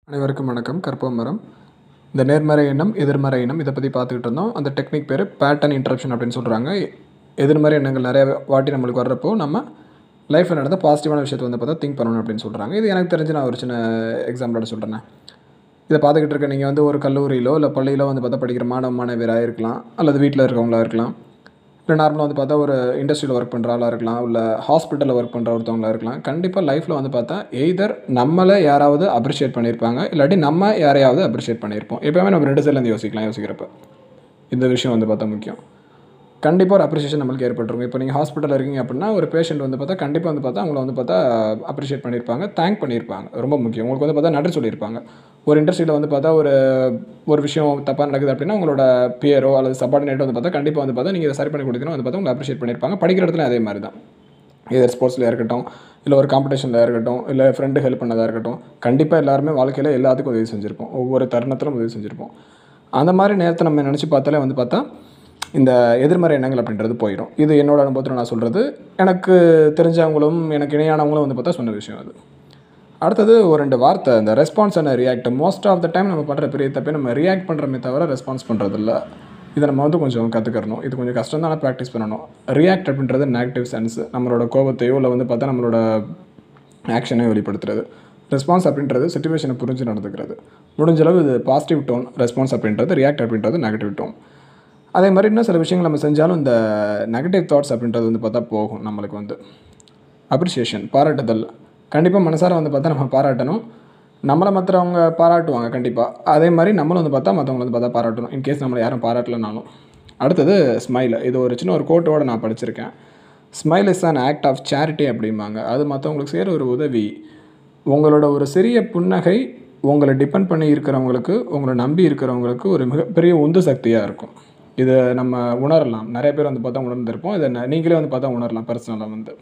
அனைவருக்கும் வணக்கம் கற்போம் மரம் இந்த நேர்மறை எண்ணம் எதிர்மறை எண்ணம் இதை பற்றி பார்த்துக்கிட்டு இருந்தோம் அந்த டெக்னிக் பேர் பேட்டர்ன் இன்ட்ரப்ஷன் அப்படின்னு சொல்கிறாங்க எதிர்மறை எண்ணங்கள் நிறைய வாட்டி நம்மளுக்கு வர்றப்போ நம்ம லைஃப்பில் நடந்த பாசிட்டிவான விஷயத்தை வந்து பார்த்தா திங்க் பண்ணணும் அப்படின்னு சொல்கிறாங்க இது எனக்கு தெரிஞ்சு நான் ஒரு சின்ன எக்ஸாம்பிளோட சொல்கிறேன் இதை பார்த்துக்கிட்டு இருக்க நீங்கள் வந்து ஒரு கல்லூரியிலோ இல்லை பள்ளியிலோ வந்து பார்த்தா படிக்கிற மாணவ மாணவியராக இருக்கலாம் அல்லது வீட்டில் இருக்கவங்களா இருக்கலாம் இல்லை நார்மலாக வந்து பார்த்தா ஒரு இண்டஸ்ட்ரியில் ஒர்க் பண்ணுற ஆளாக இருக்கலாம் இல்லை ஹாஸ்பிட்டலில் ஒர்க் பண்ணுற ஒருத்தவங்களா இருக்கலாம் கண்டிப்பாக லைஃப்பில் வந்து பார்த்தா எய்தர் நம்மளை யாராவது அப்ரிஷியேட் பண்ணியிருப்பாங்க இல்லாட்டி நம்ம யாரையாவது அப்ரிஷியேட் பண்ணியிருப்போம் எப்போவுமே நம்ம ரெண்டு சைட்லேருந்து யோசிக்கலாம் யோசிக்கிறப்ப இந்த விஷயம் வந்து பார்த்தா முக்கியம் கண்டிப்பாக ஒரு அப்ரிஷியேஷன் நம்மளுக்கு ஏற்பட்டிருக்கும் இப்போ நீங்கள் ஹாஸ்பிட்டலில் இருக்கீங்க அப்படின்னா ஒரு பேஷண்ட் வந்து பார்த்தா கண்டிப்பாக வந்து பார்த்தா அவங்கள வந்து பார்த்தா அப்ரிஷியேட் பண்ணியிருப்பாங்க தேங்க் பண்ணியிருப்பாங்க ரொம்ப முக்கியம் உங்களுக்கு வந்து பார்த்தா நன்றி சொல்லியிருப்பாங்க ஒரு இண்டஸ்ட்ரியில் வந்து பார்த்தா ஒரு ஒரு விஷயம் தப்பாக நடக்குது அப்படின்னா உங்களோட பியரோ அல்லது சப்பார்டினேட்டோ வந்து பார்த்தா கண்டிப்பாக வந்து பார்த்தா நீங்கள் இதை சரி பண்ணி கொடுத்தீங்கன்னா வந்து பார்த்தா உங்களை அப்ரிஷியேட் பண்ணியிருப்பாங்க படிக்கிற இடத்துல அதே மாதிரி தான் இதர் ஸ்போர்ட்ஸில் இருக்கட்டும் இல்லை ஒரு காம்படிஷனில் இருக்கட்டும் இல்லை ஃப்ரெண்டு ஹெல்ப் பண்ணதாக இருக்கட்டும் கண்டிப்பாக எல்லாருமே வாழ்க்கையில் எல்லாத்துக்கும் உதவி செஞ்சுருப்போம் ஒவ்வொரு தருணத்திலும் உதவி செஞ்சுருப்போம் அந்த மாதிரி நேரத்தை நம்ம நினச்சி பார்த்தாலே வந்து பார்த்தா இந்த எதிர்மறை எண்ணங்கள் அப்படின்றது போயிடும் இது என்னோட அனுபவத்தில் நான் சொல்கிறது எனக்கு தெரிஞ்சவங்களும் எனக்கு இணையானவங்களும் வந்து பார்த்தா சொன்ன விஷயம் அது அடுத்தது ஒரு ரெண்டு வார்த்தை இந்த response and react most of the time நம்ம பண்ணுற பெரிய தப்பே நம்ம ரியாக்ட் பண்ணுறமே தவிர ரெஸ்பான்ஸ் பண்ணுறதில்ல இதை நம்ம வந்து கொஞ்சம் கற்றுக்கறணும் இது கொஞ்சம் கஷ்டம் தானே ப்ராக்டிஸ் பண்ணணும் ரியாக்ட் அப்படின்றது நெகட்டிவ் சென்ஸ் நம்மளோட கோபத்தையோ இல்லை வந்து பார்த்தா நம்மளோட ஆக்ஷனையும் வெளிப்படுத்துறது ரெஸ்பான்ஸ் அப்படின்றது சுச்சுவேஷனை புரிஞ்சு நடந்துக்கிறது முடிஞ்ச அளவு இது பாசிட்டிவ் டோன் ரெஸ்பான்ஸ் அப்படின்றது ரியாக்ட் அப்படின்றது நெகட்டிவ் டோன் அதே மாதிரி இன்னும் சில விஷயங்கள் நம்ம செஞ்சாலும் இந்த நெகட்டிவ் தாட்ஸ் அப்படின்றது வந்து பார்த்தா போகும் நம்மளுக்கு வந்து அப்ரிசியேஷன் பாராட்டுதல் கண்டிப்பாக மனசார வந்து பார்த்தா நம்ம பாராட்டணும் நம்மளை மற்றவங்க பாராட்டுவாங்க கண்டிப்பாக அதே மாதிரி நம்மளும் வந்து பார்த்தா மற்றவங்களை வந்து பார்த்தா பாராட்டணும் இன்கேஸ் நம்மளை யாரும் பாராட்டலனாலும் அடுத்தது ஸ்மைல் இது ஒரு சின்ன ஒரு கோட்டோடு நான் படிச்சிருக்கேன் smile is an act of charity அப்படிம்பாங்க அது மற்றவங்களுக்கு செய்கிற ஒரு உதவி உங்களோட ஒரு சிறிய புன்னகை உங்களை டிபெண்ட் பண்ணி இருக்கிறவங்களுக்கு உங்களை நம்பி இருக்கிறவங்களுக்கு ஒரு மிகப்பெரிய உந்து சக்தியாக இருக்கும் இதை நம்ம உணரலாம் நிறைய பேர் வந்து பார்த்தா உணர்ந்திருப்போம் இதை ந- நீங்களே வந்து பார்த்தா உணரலாம் பர்சனலாக வந்து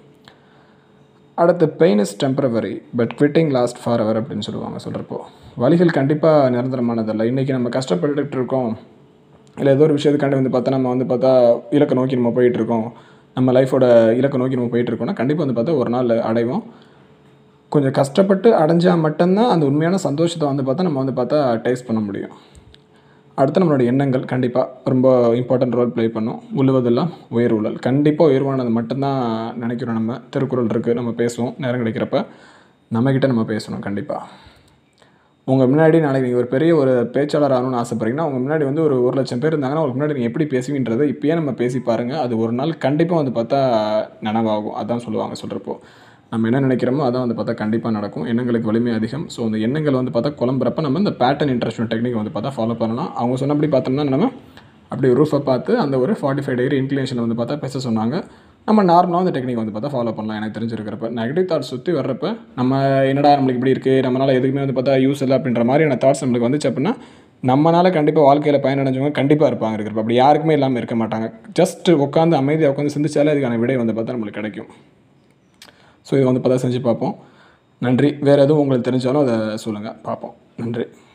அடுத்து pain is temporary but quitting last forever அப்படின்னு சொல்லுவாங்க சொல்கிறப்போ வலிகள் கண்டிப்பாக நிரந்தரமானதல்ல இன்றைக்கி நம்ம கஷ்டப்பட்டுட்டு இருக்கோம் இல்லை ஏதோ ஒரு விஷயத்துக்காண்டி வந்து பார்த்தா நம்ம வந்து பார்த்தா இலக்கை நோக்கி நம்ம போயிட்டு இருக்கோம் நம்ம லைஃபோட இலக்கை நோக்கி நம்ம போயிட்டு இருக்கோம்னா கண்டிப்பாக வந்து பார்த்தா ஒரு நாள் அடைவோம் கொஞ்சம் கஷ்டப்பட்டு அடைஞ்சால் மட்டும்தான் அந்த உண்மையான சந்தோஷத்தை வந்து பார்த்தா நம்ம வந்து பார்த்தா டேஸ்ட் பண்ண முடியும் அடுத்து நம்மளோட எண்ணங்கள் கண்டிப்பாக ரொம்ப இம்பார்ட்டன்ட் ரோல் ப்ளே பண்ணும் உழுவதெல்லாம் உயர் உழல் கண்டிப்பாக உயர்வானது மட்டும்தான் நினைக்கிறோம் நம்ம திருக்குறள் இருக்குது நம்ம பேசுவோம் நேரம் கிடைக்கிறப்ப நம்மக்கிட்ட நம்ம பேசணும் கண்டிப்பாக உங்கள் முன்னாடி நாளைக்கு நீங்கள் ஒரு பெரிய ஒரு பேச்சாளர் ஆகணும்னு ஆசைப்பட்றீங்கன்னா உங்கள் முன்னாடி வந்து ஒரு ஒரு லட்சம் பேர் இருந்தாங்கன்னா உங்களுக்கு முன்னாடி நீங்கள் எப்படி பேசுவீன்றதை இப்பயே நம்ம பேசி பாருங்கள் அது ஒரு நாள் கண்டிப்பாக வந்து பார்த்தா நனவாகும் அதான் சொல்லுவாங்க சொல்கிறப்போ நம்ம என்ன நினைக்கிறோமோ அதான் வந்து பார்த்தா கண்டிப்பாக நடக்கும் எண்ணங்களுக்கு வலிமை அதிகம் ஸோ அந்த எண்ணங்கள் வந்து பார்த்தா குழம்புறப்ப நம்ம இந்த பேட்டர்ன் இன்ட்ரெஸ்ட் டெக்னிக் வந்து பார்த்தா ஃபாலோ பண்ணலாம் அவங்க சொன்னபடி பார்த்தோம்னா நம்ம அப்படி ரூஃபை பார்த்து அந்த ஒரு ஃபார்ட்டி ஃபைவ் டிகிரி இன்க்ளினேஷனில் வந்து பார்த்தா பேச சொன்னாங்க நம்ம நார்மலாக அந்த டெக்னிக் வந்து பார்த்தா ஃபாலோ பண்ணலாம் எனக்கு தெரிஞ்சிருக்கிறப்ப நெகட்டிவ் தாட்ஸ் சுற்றி வர்றப்ப நம்ம என்னடா நம்மளுக்கு இப்படி இருக்குது நம்மளால் எதுக்குமே வந்து பார்த்தா யூஸ் இல்லை அப்படின்ற மாதிரியான தாட்ஸ் நம்மளுக்கு வந்துச்சு அப்படின்னா நம்மனால கண்டிப்பாக வாழ்க்கையில் பயனடைஞ்சவங்க கண்டிப்பாக இருப்பாங்க இருக்கிறப்ப அப்படி யாருக்குமே இல்லாமல் இருக்க மாட்டாங்க ஜஸ்ட் உட்காந்து அமைதியாக உட்காந்து சிந்திச்சாலே அதுக்கான விடை வந்து பார்த்தா நம்மளுக்கு கிடைக்கும் ஸோ இதை வந்து பார்த்தா செஞ்சு பார்ப்போம் நன்றி வேறு எதுவும் உங்களுக்கு தெரிஞ்சாலும் அதை சொல்லுங்கள் பார்ப்போம் நன்றி